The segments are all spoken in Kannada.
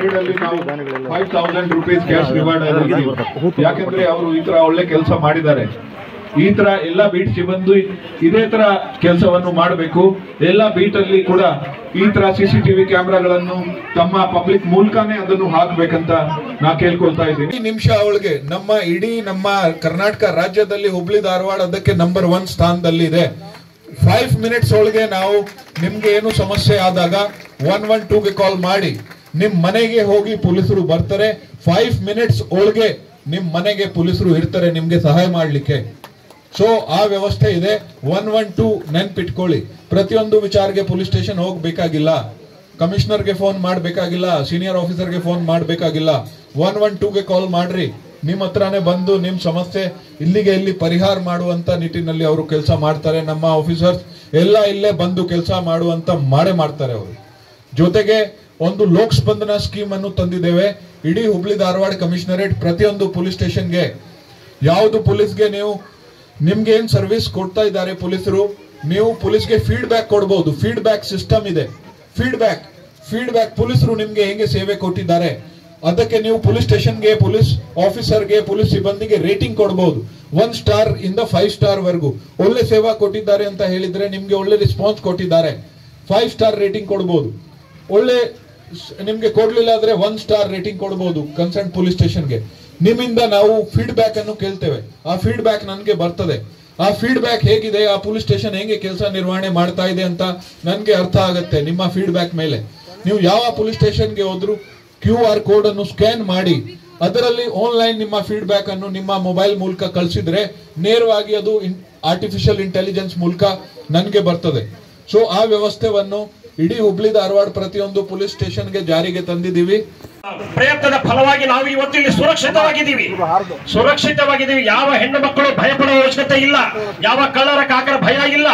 ಹಂಡ್ರೆಡ್ ಅಲ್ಲಿ ನಾವು five thousand rupees cash reward ಯಾಕಂದ್ರೆ ಅವರು ಈ ತರ ಒಳ್ಳೆ ಕೆಲಸ ಮಾಡಿದ್ದಾರೆ ಈ ತರ ಎಲ್ಲ ಬೀಟ್ ಸಿಬ್ಬಂದಿ ಇದೇ ತರ ಕೆಲಸವನ್ನು ಮಾಡಬೇಕು ಎಲ್ಲ ಬೀಟ್ ಅಲ್ಲಿ ಕೂಡ ಈ ತರ ಸಿಸಿಟಿವಿ ಕ್ಯಾಮೆರಾಗಳನ್ನು ತಮ್ಮ ಪಬ್ಲಿಕ್ ಮೂಲಕನೇ ಅದನ್ನು ಹಾಕ್ಬೇಕಂತ ನಾ ಕೇಳ್ಕೊಳ್ತಾ ಇದ್ದೀನಿ ಈ ನಿಮಿಷ ಅವಳಿಗೆ ನಮ್ಮ ಇಡೀ ನಮ್ಮ ಕರ್ನಾಟಕ ರಾಜ್ಯದಲ್ಲಿ ಹುಬ್ಳಿ ಧಾರವಾಡ ಅದಕ್ಕೆ ನಂಬರ್ ಒನ್ ಸ್ಥಾನದಲ್ಲಿದೆ ಫೈವ್ ಮಿನಿಟ್ಸ್ ಒಳಗೆ ನಾವು ನಿಮ್ಗೆ ಏನು ಸಮಸ್ಯೆ ಆದಾಗ ಒನ್ ಒನ್ ಟೂಗೆ ಕಾಲ್ ಮಾಡಿ ನಿಮ್ ಮನೆಗೆ ಹೋಗಿ ಪೊಲೀಸರು ಬರ್ತಾರೆ ಫೈವ್ ಮಿನಿಟ್ಸ್ ಒಳಗೆ ನಿಮ್ ಮನೆಗೆ ಪೊಲೀಸರು ಇರ್ತಾರೆ ನಿಮ್ಗೆ ಸಹಾಯ ಮಾಡ್ಲಿಕ್ಕೆ ಸೊ ಆ ವ್ಯವಸ್ಥೆ ಇದೆ ಒನ್ ಒನ್ ಟೂ ನೆನ್ಪಿಟ್ಕೊಳ್ಳಿ ಪ್ರತಿಯೊಂದು ವಿಚಾರಕ್ಕೆ ಪೊಲೀಸ್ ಸ್ಟೇಷನ್ ಹೋಗ್ಬೇಕಾಗಿಲ್ಲ ಕಮಿಷನರ್ಗೆ ಫೋನ್ ಮಾಡಬೇಕಾಗಿಲ್ಲ ಸೀನಿಯರ್ ಆಫೀಸರ್ಗೆ ಫೋನ್ ಮಾಡಬೇಕಾಗಿಲ್ಲ ಒನ್ ಒನ್ ಟೂಗೆ ಕಾಲ್ ಮಾಡ್ರಿ ನಿಮ್ಮ ಹತ್ರನೇ ಬಂದು ನಿಮ್ಮ ಸಮಸ್ಯೆ ಇಲ್ಲಿಗೆ ಇಲ್ಲಿ ಪರಿಹಾರ ಮಾಡುವಂತ ನಿಟ್ಟಿನಲ್ಲಿ ಅವರು ಕೆಲಸ ಮಾಡ್ತಾರೆ ನಮ್ಮ ಆಫೀಸರ್ಸ್ ಎಲ್ಲ ಇಲ್ಲೇ ಬಂದು ಕೆಲಸ ಮಾಡುವಂತ ಮಾಡೇ ಮಾಡ್ತಾರೆ ಅವರು ಜೊತೆಗೆ ಒಂದು ಲೋಕ್ ಸ್ಪಂದನ ಸ್ಕೀಮ್ ಅನ್ನು ತಂದಿದ್ದೇವೆ ಇಡೀ ಹುಬ್ಳಿ ಧಾರವಾಡ ಕಮಿಷನರೇಟ್ ಪ್ರತಿಯೊಂದು ಪೊಲೀಸ್ ಸ್ಟೇಷನ್ಗೆ ಯಾವುದು ಪೊಲೀಸ್ಗೆ ನೀವು ನಿಮ್ಗೆ ಏನ್ ಸರ್ವಿಸ್ ಕೊಡ್ತಾ ಇದ್ದಾರೆ ಪೊಲೀಸರು ನೀವು ಪೊಲೀಸ್ಗೆ ಫೀಡ್ಬ್ಯಾಕ್ ಕೊಡಬಹುದು ಫೀಡ್ಬ್ಯಾಕ್ ಸಿಸ್ಟಮ್ ಇದೆ ಫೀಡ್ಬ್ಯಾಕ್ ಫೀಡ್ಬ್ಯಾಕ್ ಪೊಲೀಸರು ನಿಮ್ಗೆ ಹೆಂಗೆ ಸೇವೆ ಕೊಟ್ಟಿದ್ದಾರೆ ಅದಕ್ಕೆ ನೀವು ಪೊಲೀಸ್ ಸ್ಟೇಷನ್ಗೆ ಪೊಲೀಸ್ ಆಫೀಸರ್ಗೆ ಪೊಲೀಸ್ ಸಿಬ್ಬಂದಿಗೆ ರೇಟಿಂಗ್ ಕೊಡಬಹುದು ಒನ್ ಸ್ಟಾರ್ ಇಂದ ಫೈವ್ ಸ್ಟಾರ್ ವರೆಗೂ ಒಳ್ಳೆ ಸೇವಾ ಕೊಟ್ಟಿದ್ದಾರೆ ಅಂತ ಹೇಳಿದ್ರೆ ನಿಮ್ಗೆ ಒಳ್ಳೆ ರೆಸ್ಪಾನ್ಸ್ ಕೊಟ್ಟಿದ್ದಾರೆ ಫೈವ್ ಸ್ಟಾರ್ ರೇಟಿಂಗ್ ಕೊಡಬಹುದು ಒಳ್ಳೆ ಸ್- ನಿಮ್ಗೆ ಕೊಡ್ಲಿಲ್ಲ ಆದ್ರೆ ಒನ್ ಸ್ಟಾರ್ ರೇಟಿಂಗ್ ಕೊಡಬಹುದು ಕನ್ಸರ್ನ್ ಪೊಲೀಸ್ ಸ್ಟೇಷನ್ಗೆ ನಿಮ್ಮಿಂದ ನಾವು ಫೀಡ್ಬ್ಯಾಕ್ ಅನ್ನು ಕೇಳ್ತೇವೆ ಆ ಫೀಡ್ಬ್ಯಾಕ್ ನನಗೆ ಬರ್ತದೆ ಆ ಫೀಡ್ಬ್ಯಾಕ್ ಹೇಗಿದೆ ಆ ಪೊಲೀಸ್ ಸ್ಟೇಷನ್ ಹೇಗೆ ಕೆಲಸ ನಿರ್ವಹಣೆ ಮಾಡ್ತಾ ಇದೆ ಅಂತ ನನಗೆ ಅರ್ಥ ಆಗುತ್ತೆ ನಿಮ್ಮ ಫೀಡ್ಬ್ಯಾಕ್ ಮೇಲೆ ನೀವು ಯಾವ ಪೊಲೀಸ್ ಸ್ಟೇಷನ್ಗೆ ಹೋದ್ರು ಕ್ಯೂ ಆರ್ ಕೋಡ್ ಅನ್ನು ಸ್ಕ್ಯಾನ್ ಮಾಡಿ ಅದರಲ್ಲಿ ಆನ್ಲೈನ್ ನಿಮ್ಮ ಫೀಡ್ಬ್ಯಾಕ್ ಅನ್ನು ನಿಮ್ಮ ಮೊಬೈಲ್ ಮೂಲಕ ಕಳಿಸಿದ್ರೆ ನೇರವಾಗಿ ಅದು ಆರ್ಟಿಫಿಷಿಯಲ್ ಇಂಟೆಲಿಜೆನ್ಸ್ ಮೂಲಕ ನನಗೆ ಬರ್ತದೆ ಸೊ ಆ ವ್ಯವಸ್ಥೆಯನ್ನು ಇಡೀ ಹುಬ್ಳಿ ಧಾರವಾಡ ಪ್ರತಿಯೊಂದು ಪೊಲೀಸ್ ಸ್ಟೇಷನ್ಗೆ ಜಾರಿಗೆ ತಂದಿದ್ದೀವಿ ಪ್ರಯತ್ನದ ಫಲವಾಗಿ ನಾವು ಇವತ್ತು ಇಲ್ಲಿ ಸುರಕ್ಷಿತವಾಗಿದ್ದೀವಿ ಸುರಕ್ಷಿತವಾಗಿದ್ದೀವಿ ಯಾವ ಹೆಣ್ಣು ಮಕ್ಕಳು ಭಯಪಡುವ ಅವಶ್ಯಕತೆ ಇಲ್ಲ ಯಾವ ಕಳ್ಳರ ಕಾಕರ ಭಯ ಇಲ್ಲ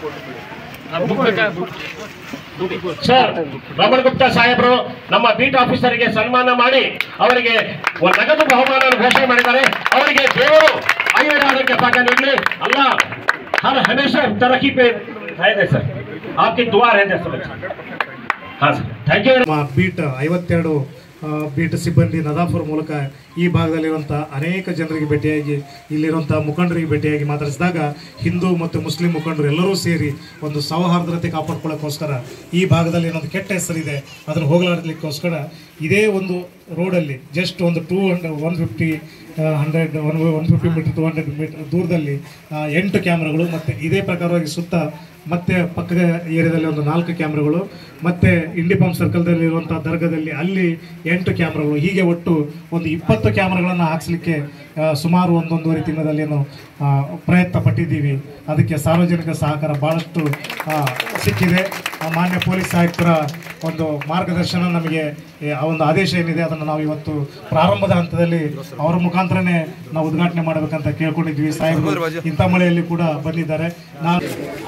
ಸರ್ ರಮಣ್ ಗುಪ್ತಾ ಸಾಹೇಬರು ನಮ್ಮ ಬೀಟ್ ಆಫೀಸರ್ಗೆ ಸನ್ಮಾನ ಮಾಡಿ ಅವರಿಗೆ ಒಂದು ನಗದು ಬಹುಮಾನ ಘೋಷಣೆ ಮಾಡಿದ್ದಾರೆ ಅವರಿಗೆ ದೇವರು ಆಯುರ್ವೇದ ಆರೋಗ್ಯ ಪಾಠ ನೀಡಲಿ ಅಲ್ಲ ಹರ್ ಹಮೇಶಾ ತರಕಿ ಪೇ ಇದೆ ಸರ್ आपकी दुआ रहते सर हाँ सर थैंक यू ನಮ್ಮ ಬೀಟ್ ಐವತ್ತೆರಡು ಆ, ಬೀಟ್ ಸಿಬ್ಬಂದಿ ನದಾಫರ್ ಮೂಲಕ ಈ ಭಾಗದಲ್ಲಿರುವಂಥ ಅನೇಕ ಜನರಿಗೆ ಭೇಟಿಯಾಗಿ ಇಲ್ಲಿರುವಂಥ ಮುಖಂಡರಿಗೆ ಭೇಟಿಯಾಗಿ ಮಾತಾಡಿಸಿದಾಗ ಹಿಂದೂ ಮತ್ತು ಮುಸ್ಲಿಂ ಮುಖಂಡರು ಎಲ್ಲರೂ ಸೇರಿ ಒಂದು ಸೌಹಾರ್ದತೆ ಕಾಪಾಡ್ಕೊಳ್ಳೋಕ್ಕೋಸ್ಕರ ಈ ಭಾಗದಲ್ಲಿ ಏನೊಂದು ಕೆಟ್ಟ ಹೆಸರಿದೆ ಅದನ್ನು ಹೋಗಲಾಡಲಿಕ್ಕೋಸ್ಕರ ಇದೇ ಒಂದು ರೋಡಲ್ಲಿ ಜಸ್ಟ್ ಒಂದು two hundred one fifty hundred one one fifty meter to hundred meter ದೂರದಲ್ಲಿ ಆ, ಎಂಟು ಕ್ಯಾಮ್ರಾಗಳು ಮತ್ತು ಇದೇ ಪ್ರಕಾರವಾಗಿ ಸುತ್ತ ಮತ್ತೆ ಪಕ್ಕದ ಏರಿಯಾದಲ್ಲಿ ಒಂದು ನಾಲ್ಕು ಕ್ಯಾಮ್ರಾಗಳು ಮತ್ತೆ ಇಂಡಿಪಂಪ್ ಸರ್ಕಲ್ದಲ್ಲಿ ಇರುವಂತಹ ದರ್ಗದಲ್ಲಿ ಅಲ್ಲಿ ಎಂಟು ಕ್ಯಾಮ್ರಾಗಳು ಹೀಗೆ ಒಟ್ಟು ಒಂದು ಇಪ್ಪತ್ತು ಕ್ಯಾಮ್ರಾಗಳನ್ನು ಹಾಕ್ಸ್ಲಿಕ್ಕೆ ಆ, ಸುಮಾರು ಒಂದೊಂದೂವರೆ ತಿಂಗಳಲ್ಲಿ ಏನು ಆ, ಪ್ರಯತ್ನ ಪಟ್ಟಿದ್ದೀವಿ ಅದಕ್ಕೆ ಸಾರ್ವಜನಿಕ ಸಹಕಾರ ಬಹಳಷ್ಟು ಆ, ಸಿಕ್ಕಿದೆ ಆ, ಮಾನ್ಯ ಪೊಲೀಸ್ ಆಯುಕ್ತರ ಒಂದು ಮಾರ್ಗದರ್ಶನ ನಮಗೆ ಏ, ಆ ಒಂದು ಆದೇಶ ಏನಿದೆ ಅದನ್ನು ನಾವು ಇವತ್ತು ಪ್ರಾರಂಭದ ಹಂತದಲ್ಲಿ ಅವರ ಮುಖಾಂತರನೇ ನಾವು ಉದ್ಘಾಟನೆ ಮಾಡಬೇಕಂತ ಕೇಳ್ಕೊಂಡಿದ್ವಿ ಸಾಹೇಬರು ಇಂಥ ಮಳೆಯಲ್ಲಿ ಕೂಡ ಬಂದಿದ್ದಾರೆ ನಾನು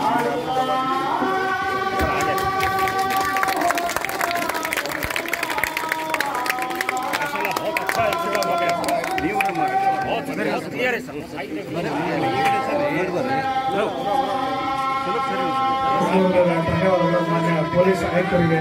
ಧನ್ಯವಾದಗಳು ಮಾನ್ಯ ಪೊಲೀಸ್ ಆಯುಕ್ತರಿಗೆ